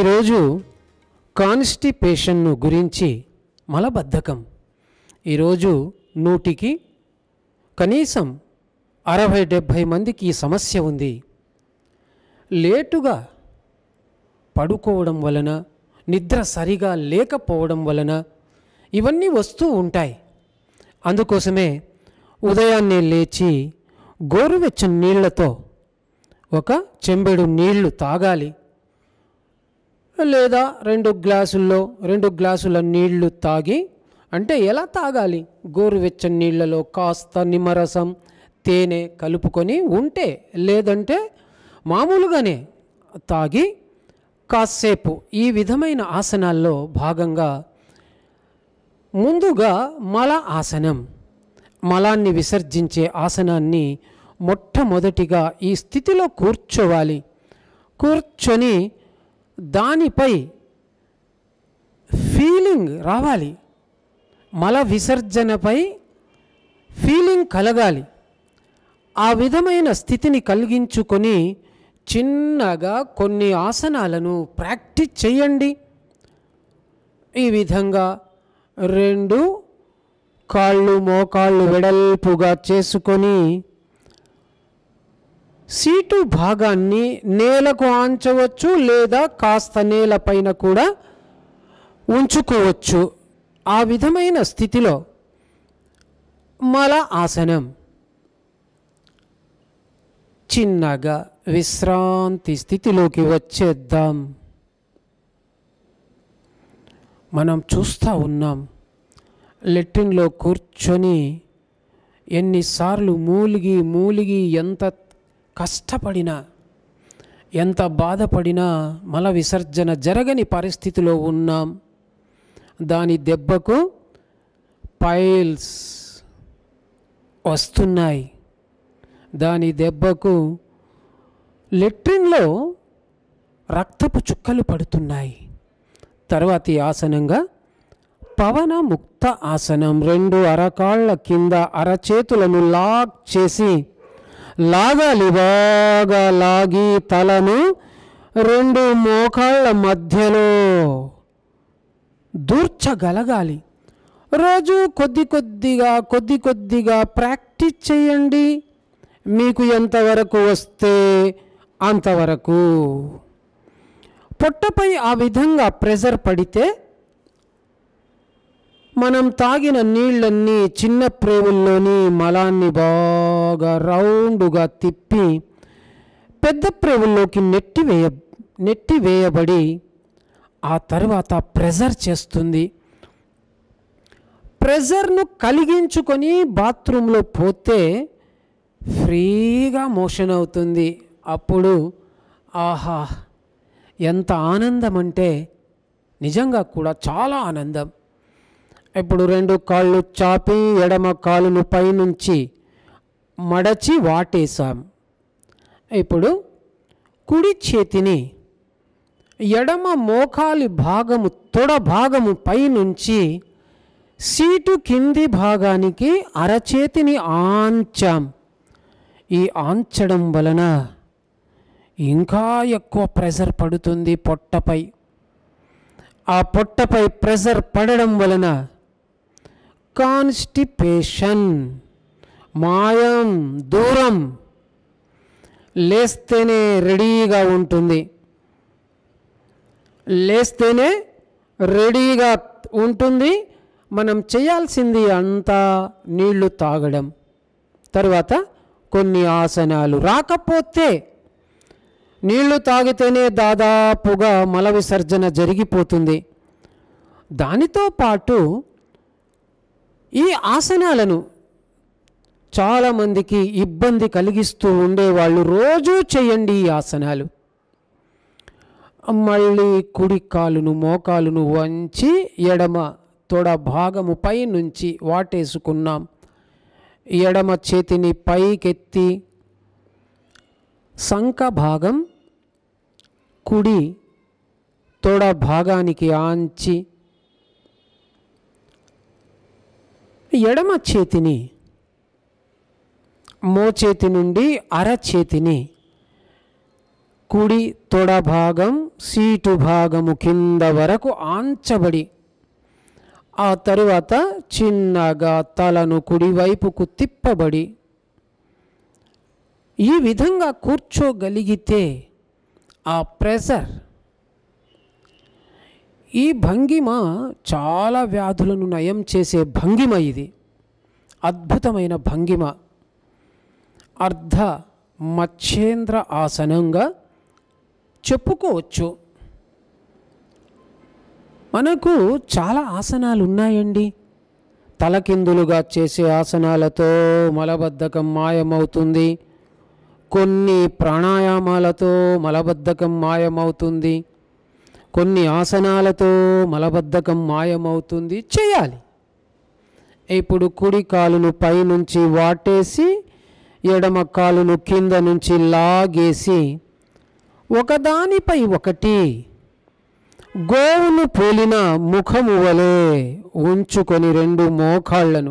ఈరోజు కాన్స్టిపేషన్ను గురించి మలబద్ధకం ఈరోజు నూటికి కనీసం అరవై డెబ్భై మందికి ఈ సమస్య ఉంది లేటుగా పడుకోవడం వలన నిద్ర సరిగా లేకపోవడం వలన ఇవన్నీ వస్తూ ఉంటాయి అందుకోసమే ఉదయాన్నే లేచి గోరువెచ్చని నీళ్లతో ఒక చెంబెడు నీళ్లు తాగాలి లేదా రెండు గ్లాసుల్లో రెండు గ్లాసుల నీళ్లు తాగి అంటే ఎలా తాగాలి గోరువెచ్చని నీళ్లలో కాస్త నిమ్మరసం తేనె కలుపుకొని ఉంటే లేదంటే మామూలుగానే తాగి కాసేపు ఈ విధమైన ఆసనాల్లో భాగంగా ముందుగా మల ఆసనం మలాన్ని విసర్జించే ఆసనాన్ని మొట్టమొదటిగా ఈ స్థితిలో కూర్చోవాలి కూర్చొని దానిపై ఫీలింగ్ రావాలి మల విసర్జనపై ఫీలింగ్ కలగాలి ఆ విధమైన స్థితిని కలిగించుకొని చిన్నగా కొన్ని ఆసనాలను ప్రాక్టీస్ చేయండి ఈ విధంగా రెండు కాళ్ళు మోకాళ్ళు వెడల్పుగా చేసుకొని సీటు భాగాన్ని నేలకు ఆంచవచ్చు లేదా కాస్త నేలపైన కూడా ఉంచుకోవచ్చు ఆ విధమైన స్థితిలో మల ఆసనం చిన్నగా విశ్రాంతి స్థితిలోకి వచ్చేద్దాం మనం చూస్తూ ఉన్నాం లెట్రిన్లో కూర్చొని ఎన్నిసార్లు మూలిగి మూలిగి ఎంత కష్టపడినా ఎంత బాధపడినా మల విసర్జన జరగని పరిస్థితిలో ఉన్నాం దాని దెబ్బకు పైల్స్ వస్తున్నాయి దాని దెబ్బకు లెట్రిన్లో రక్తపు చుక్కలు పడుతున్నాయి తర్వాతి ఆసనంగా పవన ముక్త ఆసనం రెండు అరకాళ్ళ కింద అరచేతులను లాక్ చేసి లాగాలి బాగా లాగి తలను రెండు మోకాళ్ళ మధ్యలో దూర్చగలగాలి రోజు కొద్ది కొద్దిగా కొద్ది కొద్దిగా ప్రాక్టీస్ చేయండి మీకు ఎంతవరకు వస్తే అంతవరకు పొట్టపై ఆ విధంగా ప్రెజర్ పడితే మనం తాగిన నీళ్ళన్నీ చిన్న ప్రేవుల్లోని మలాన్ని బాగా రౌండ్గా తిప్పి పెద్ద ప్రేవుల్లోకి నెట్టివేయ నెట్టివేయబడి ఆ తర్వాత ప్రెజర్ చేస్తుంది ప్రెజర్ను కలిగించుకొని బాత్రూంలో పోతే ఫ్రీగా మోషన్ అవుతుంది అప్పుడు ఆహా ఎంత ఆనందం అంటే నిజంగా కూడా చాలా ఆనందం ఇప్పుడు రెండు కాళ్ళు చాపి ఎడమ కాలును పైనుంచి మడచి వాటేశాం ఇప్పుడు కుడి చేతిని ఎడమ మోకాలి భాగము తొడ భాగము పైనుంచి సీటు కింది భాగానికి అరచేతిని ఆంచాం ఈ ఆంచడం వలన ఇంకా ఎక్కువ ప్రెజర్ పడుతుంది పొట్టపై ఆ పొట్టపై ప్రెజర్ పడడం వలన కాన్స్టిపేషన్ మాయం దూరం లేస్తేనే రెడీగా ఉంటుంది లేస్తేనే రెడీగా ఉంటుంది మనం చేయాల్సింది అంతా నీళ్లు తాగడం తర్వాత కొన్ని ఆసనాలు రాకపోతే నీళ్లు తాగితేనే దాదాపుగా మల విసర్జన జరిగిపోతుంది దానితో పాటు ఈ ఆసనాలను చాలామందికి ఇబ్బంది కలిగిస్తూ ఉండేవాళ్ళు రోజూ చేయండి ఈ ఆసనాలు మళ్ళీ కుడి కాలును మోకాలును వంచి ఎడమ తొడ భాగము పై నుంచి వాటేసుకున్నాం ఎడమ చేతిని పైకెత్తి సంక భాగం కుడి తొడ భాగానికి ఆంచి ఎడమ చేతిని మోచేతి నుండి అరచేతిని కుడి తొడ భాగం సీటు భాగము కింద వరకు ఆంచబడి ఆ తరువాత చిన్నగా తలను కుడివైపుకు తిప్పబడి ఈ విధంగా కూర్చోగలిగితే ఆ ప్రెషర్ ఈ భంగిమ చాలా వ్యాధులను నయం చేసే భంగిమ ఇది అద్భుతమైన భంగిమ అర్ధ మచ్చేంద్ర ఆసనంగా చెప్పుకోవచ్చు మనకు చాలా ఆసనాలు ఉన్నాయండి తలకిందులుగా చేసే ఆసనాలతో మలబద్ధకం మాయమవుతుంది కొన్ని ప్రాణాయామాలతో మలబద్ధకం మాయమవుతుంది కొన్ని ఆసనాలతో మలబద్ధకం మాయమవుతుంది చేయాలి ఇప్పుడు కుడి కాలును పైనుంచి వాటేసి ఎడమ కాలును కింద నుంచి లాగేసి ఒకదానిపై ఒకటి గోవును పోలిన ముఖము వలె ఉంచుకొని రెండు మోకాళ్లను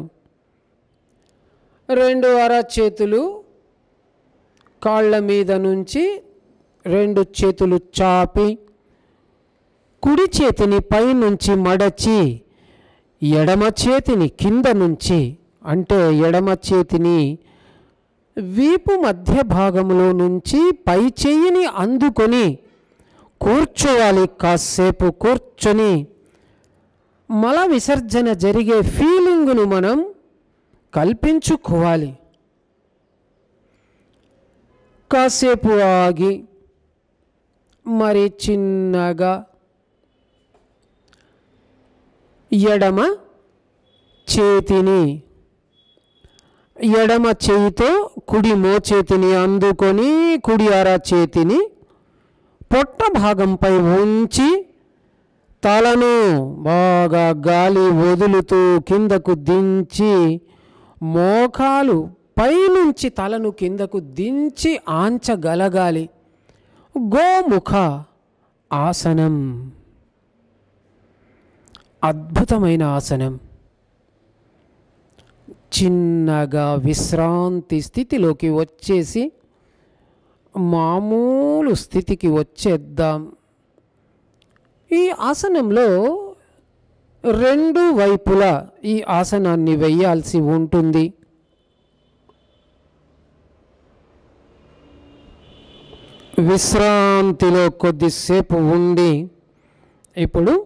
రెండు అరచేతులు కాళ్ళ మీద నుంచి రెండు చేతులు చాపి కుడి చేతిని పైనుంచి మడచి ఎడమ చేతిని కింద నుంచి అంటే ఎడమ చేతిని వీపు మధ్య భాగంలో నుంచి పై చెయ్యిని అందుకొని కూర్చోవాలి కాసేపు కూర్చొని మల విసర్జన జరిగే ఫీలింగును మనం కల్పించుకోవాలి కాసేపు ఆగి మరి చిన్నగా ఎడమ చేతిని ఎడమ చేయితో కుడి మోచేతిని అందుకొని కుడి అర చేతిని పొట్ట భాగంపై ఉంచి తలను బాగా గాలి వదులుతూ కిందకు దించి మోకాలు పైనుంచి తలను కిందకు దించి ఆంచగలగాలి గోముఖ ఆసనం అద్భుతమైన ఆసనం చిన్నగా విశ్రాంతి స్థితిలోకి వచ్చేసి మామూలు స్థితికి వచ్చేద్దాం ఈ ఆసనంలో రెండు వైపులా ఈ ఆసనాన్ని వేయాల్సి ఉంటుంది విశ్రాంతిలో కొద్దిసేపు ఉండి ఇప్పుడు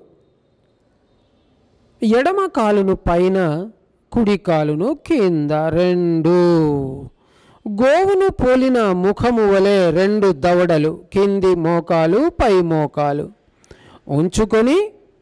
ఎడమ కాలును పైన కుడి కాలును కింద రెండు గోవును పోలిన ముఖము వలె రెండు దవడలు కింది మోకాలు పై మోకాలు ఉంచుకొని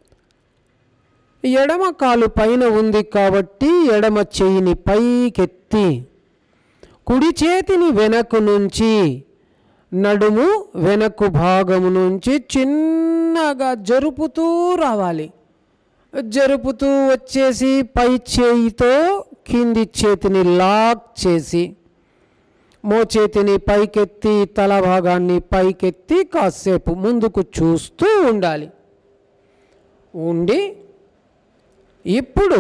ఎడమ కాలు పైన ఉంది కాబట్టి ఎడమ చెయ్యిని పైకెత్తి కుడి చేతిని వెనక్కు నుంచి నడుము వెనక్కు భాగము నుంచి చిన్నగా జరుపుతూ రావాలి జరుపుతూ వచ్చేసి పై చేయితో కింది చేతిని లాక్ చేసి మోచేతిని పైకెత్తి తల భాగాన్ని పైకెత్తి కాసేపు ముందుకు చూస్తూ ఉండాలి ఉండి ఇప్పుడు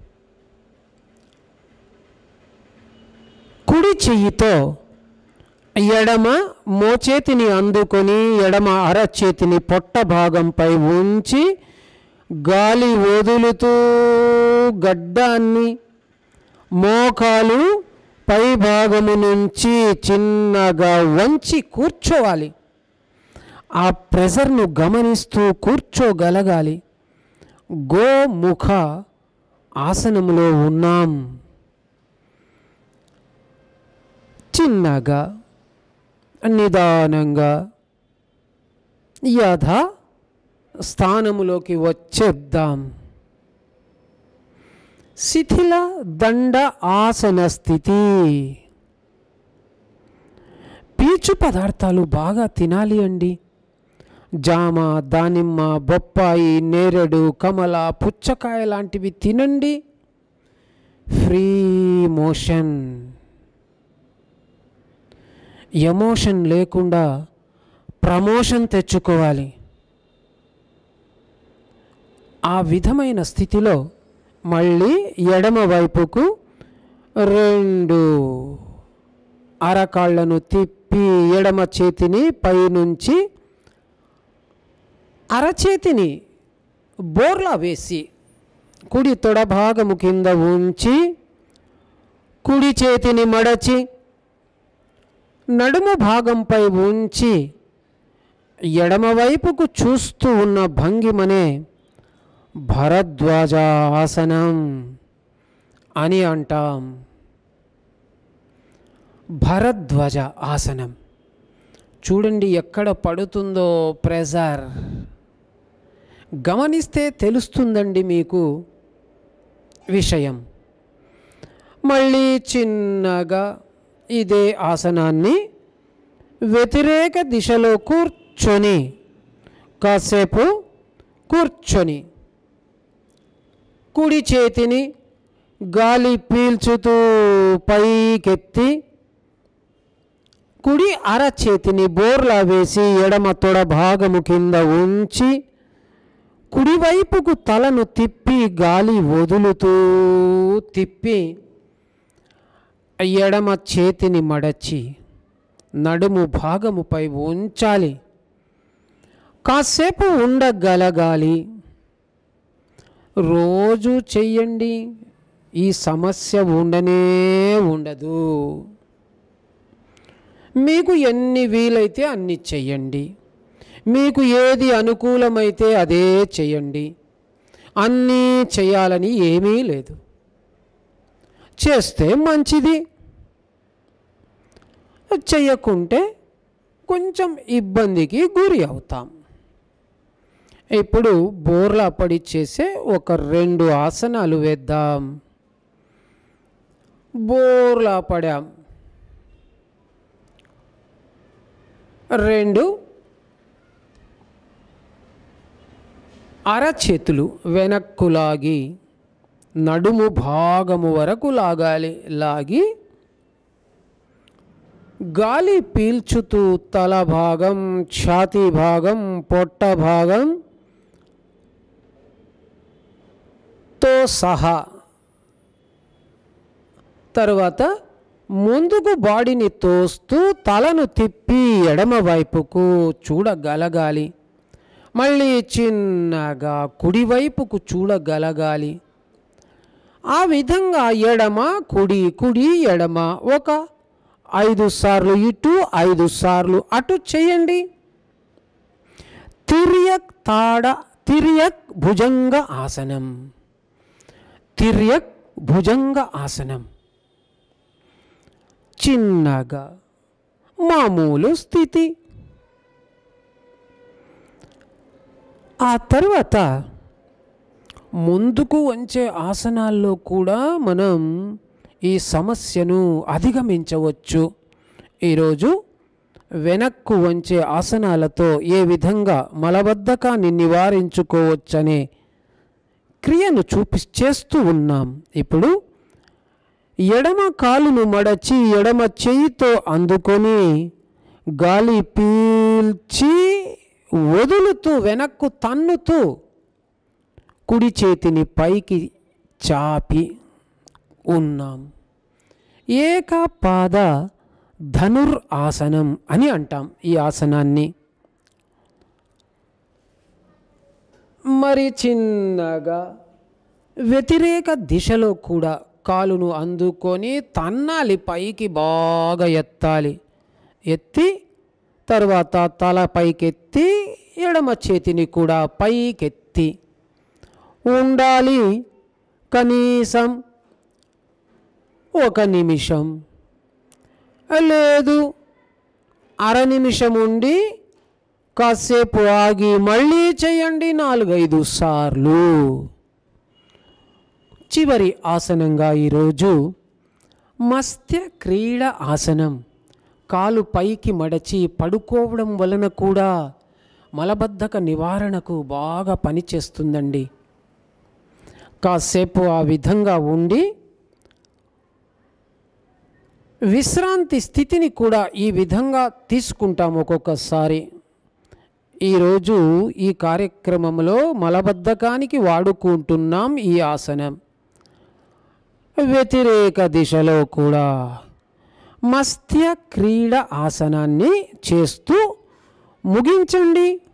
కుడి చెయ్యితో ఎడమ మోచేతిని అందుకొని ఎడమ అరచేతిని పొట్ట భాగంపై ఉంచి గాలి వదులుతూ గడ్డాన్ని మోకాలు పై భాగము నుంచి చిన్నగా వంచి కూర్చోవాలి ఆ ప్రెజర్ను గమనిస్తూ కూర్చోగలగాలి గోముఖ ఆసనములో ఉన్నాం చిన్నగా నిదానంగా యథా స్థానములోకి వచ్చేద్దాం శిథిల దండ ఆసన స్థితి పీచు పదార్థాలు బాగా తినాలి అండి జామ దానిమ్మ బొప్పాయి నేరేడు కమల పుచ్చకాయ లాంటివి తినండి ఫ్రీ మోషన్ ఎమోషన్ లేకుండా ప్రమోషన్ తెచ్చుకోవాలి ఆ విధమైన స్థితిలో మళ్ళీ ఎడమ వైపుకు రెండు అరకాళ్లను తిప్పి ఎడమ చేతిని పైనుంచి అరచేతిని బోర్లా వేసి కుడి తొడ భాగము కింద ఉంచి కుడి చేతిని మడచి నడుము భాగంపై ఉంచి ఎడమవైపుకు చూస్తూ ఉన్న భంగిమనే భరద్వాజ ఆసనం అని అంటాం భరద్వాజ ఆసనం చూడండి ఎక్కడ పడుతుందో ప్రెజర్ గమనిస్తే తెలుస్తుందండి మీకు విషయం మళ్ళీ చిన్నగా ఇదే ఆసనాన్ని వ్యతిరేక దిశలో కూర్చొని కాసేపు కూర్చొని కుడి చేతిని గాలి పీల్చుతూ పైకెత్తి కుడి అరచేతిని బోర్లా వేసి ఎడమ తొడ భాగము కింద ఉంచి కుడివైపుకు తలను తిప్పి గాలి వదులుతూ తిప్పి ఎడమ చేతిని మడచి నడుము భాగముపై ఉంచాలి కాసేపు ఉండగలగాలి రోజు చెయ్యండి ఈ సమస్య ఉండనే ఉండదు మీకు ఎన్ని వీలైతే అన్ని చెయ్యండి మీకు ఏది అనుకూలమైతే అదే చెయ్యండి అన్నీ చేయాలని ఏమీ లేదు చేస్తే మంచిది చెయ్యకుంటే కొంచెం ఇబ్బందికి గురి అవుతాం ఇప్పుడు బోర్లా పడి చేసే ఒక రెండు ఆసనాలు వేద్దాం బోర్లా పడాం రెండు అరచేతులు వెనక్కు లాగి నడుము భాగము వరకు లాగాలి లాగి గాలి పీల్చుతూ తల భాగం ఛాతీ భాగం పొట్ట భాగం తో సహా తరువాత ముందుకు బాడీని తోస్తూ తలను తిప్పి ఎడమ వైపుకు చూడగలగాలి మళ్ళీ చిన్నగా కుడివైపుకు చూడగలగాలి ఆ విధంగా ఎడమ కుడి కుడి ఎడమ ఒక ఐదు సార్లు ఇటు ఐదు సార్లు అటు చేయండి తిర్యక్ తాడ తిర్యక్ భుజంగ ఆసనం తిర్యక్ భుజంగ ఆసనం చిన్నగా మామూలు స్థితి ఆ తర్వాత ముందుకు వంచే ఆసనాల్లో కూడా మనం ఈ సమస్యను అధిగమించవచ్చు ఈరోజు వెనక్కు వంచే ఆసనాలతో ఏ విధంగా మలబద్ధకాన్ని నివారించుకోవచ్చనే క్రియను చూపి చేస్తూ ఉన్నాం ఇప్పుడు ఎడమ కాలును మడచి ఎడమ చేయితో అందుకొని గాలి పీల్చి వదులుతూ వెనక్కు తన్నుతూ కుడి చేతిని పైకి చాపి ఉన్నాం ఏకపాద ధనుర్ ఆసనం అని అంటాం ఈ ఆసనాన్ని మరి చిన్నగా వ్యతిరేక దిశలో కూడా కాలును అందుకొని తన్నాలి పైకి బాగా ఎత్తాలి ఎత్తి తర్వాత తల పైకెత్తి ఎడమ చేతిని కూడా పైకెత్తి ఉండాలి కనీసం ఒక నిమిషం లేదు అర నిమిషం ఉండి కాసేపు ఆగి మళ్ళీ చేయండి నాలుగైదు సార్లు చివరి ఆసనంగా ఈరోజు మత్స్య క్రీడ ఆసనం కాలు పైకి మడచి పడుకోవడం వలన కూడా మలబద్ధక నివారణకు బాగా పనిచేస్తుందండి కాసేపు ఆ విధంగా ఉండి విశ్రాంతి స్థితిని కూడా ఈ విధంగా తీసుకుంటాం ఒక్కొక్కసారి ఈరోజు ఈ కార్యక్రమంలో మలబద్ధకానికి వాడుకుంటున్నాం ఈ ఆసనం వ్యతిరేక దిశలో కూడా మత్స్య క్రీడ ఆసనాన్ని చేస్తూ ముగించండి